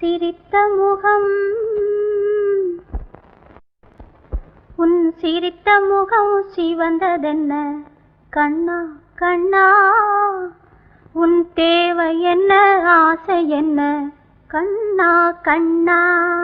சிரித்த முகம் உன் சிரித்த முகம் சிவந்ததென்ன கண்ணா கண்ணா உன் தேவை என்ன ஆசை என்ன கண்ணா கண்ணா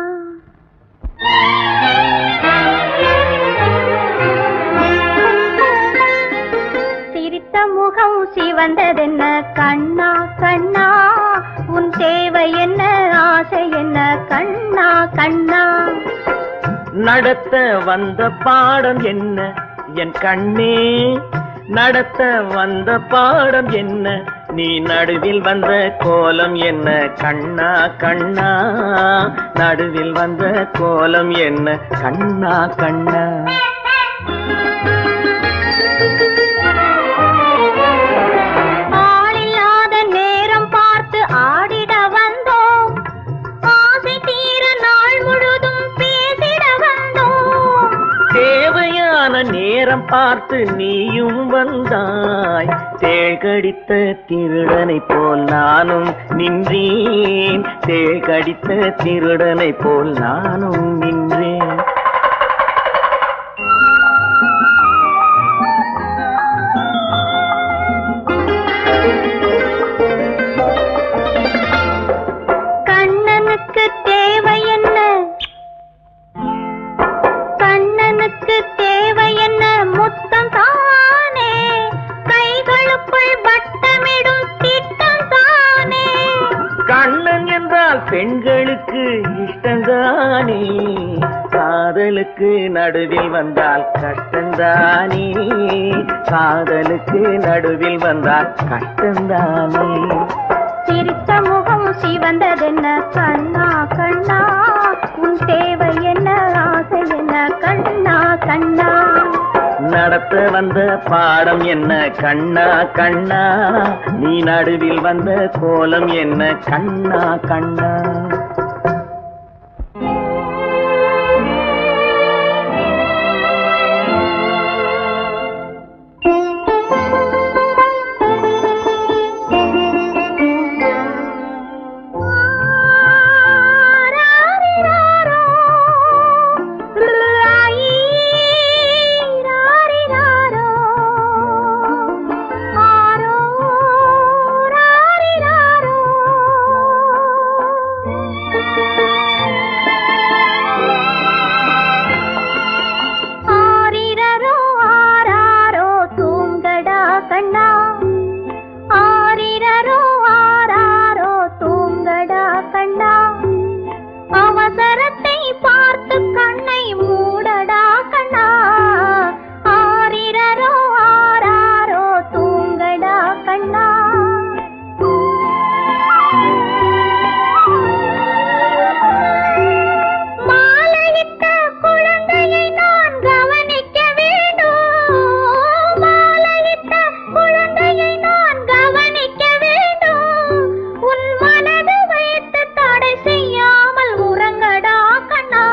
சிரித்த முகம் சிவந்ததென்ன கண்ணா கண்ணா உன் தேவை என்ன ஆசை என்ன கண்ணா கண்ணா நடத்த வந்த பாடம் என்ன என் கண்ணே நடத்த வந்த பாடம் என்ன நீ நடுவில் வந்த கோலம் என்ன கண்ணா கண்ணா நடுவில் வந்த கோலம் என்ன கண்ணா கண்ணா ஆளில்லாத நேரம் பார்த்து ஆடிட வந்தோம் ஆசை தீர நாள் முழுதும் பேசிட வந்தோம் தேவையான நேரம் பார்த்து நீயும் வந்தாய் தேழ்கடித்த திருடனை போல் நானும் நின்றேன் தேழ்கடித்த திருடனை போல் நானும் நின்றேன் கண்ணனுக்கு தேவை என்ன கண்ணனுக்கு தேவை என்ன முத்தம் தானே கைகளுக்குள் வட்டமிடும் திட்டம் தானே கண்ணன் என்றால் பெண்களுக்கு இஷ்டந்தானே காதலுக்கு நடுவில் வந்தால் கஷ்டந்தானே காதலுக்கு நடுவில் வந்தால் கஷ்டந்தானே சிரித்த முகம் சிவந்ததென்ன கண்ணா கண்ணா உன் தேவை என்ன ஆசை என்ன கண்ணா கண்ணா நடத்த வந்த பாடம் என்ன கண்ணா கண்ணா நீ நடுவில் வந்த கோலம் என்ன கண்ணா கண்ணா ஆரிரரோ ஆராரோ தூங்கடா கண்ணா ஆரிரரோ ஆராரோ தூங்கடா கண்ணா அவசரத்தை பார்த்து கண்ணை மூடடா கண்ணா ஆரிரரோ ஆராரோ தூங்கடா கண்ணா மாலையிட்ட குழந்தையை நான் கவனிக்க வேண்டும் மாலையிட்ட குழந்தையை நான் கவனிக்க வேண்டும் உன் மனது வைத்து தடை செய்யாமல் உறங்கடா கண்ணா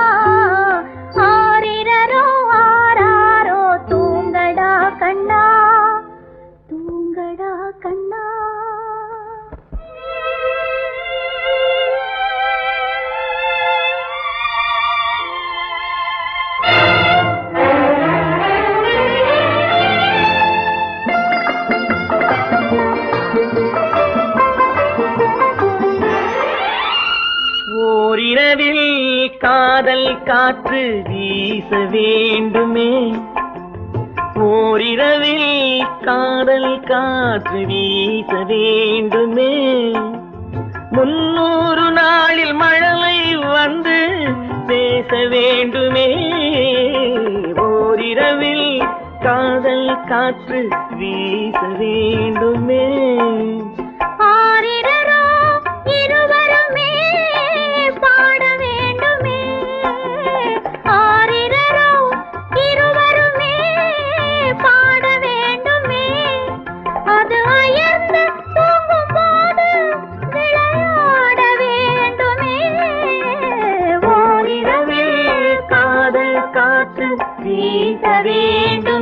ஆரிரரோ ஆராரோ தூங்கடா கண்ணா தூங்கடா கண்ணா ஓரிரவில் காதல் காற்று வீச வேண்டுமே ஓரிரவில் காதல் காற்று வீச வேண்டுமே முன்னூறு நாளில் மழலை வந்து பேச வேண்டுமே ஓரிரவில் காதல் காற்று வீச வேண்டுமே ஆரிரரோ இருவருமே பாட வேண்டுமே ஆரிரரோ இருவருமே பாட வேண்டுமே அது அயர்ந்து தூங்கும் போது விளையாட வேண்டுமே ஓரிரவில் இரவில் காதல் காற்று வீச வேண்டும்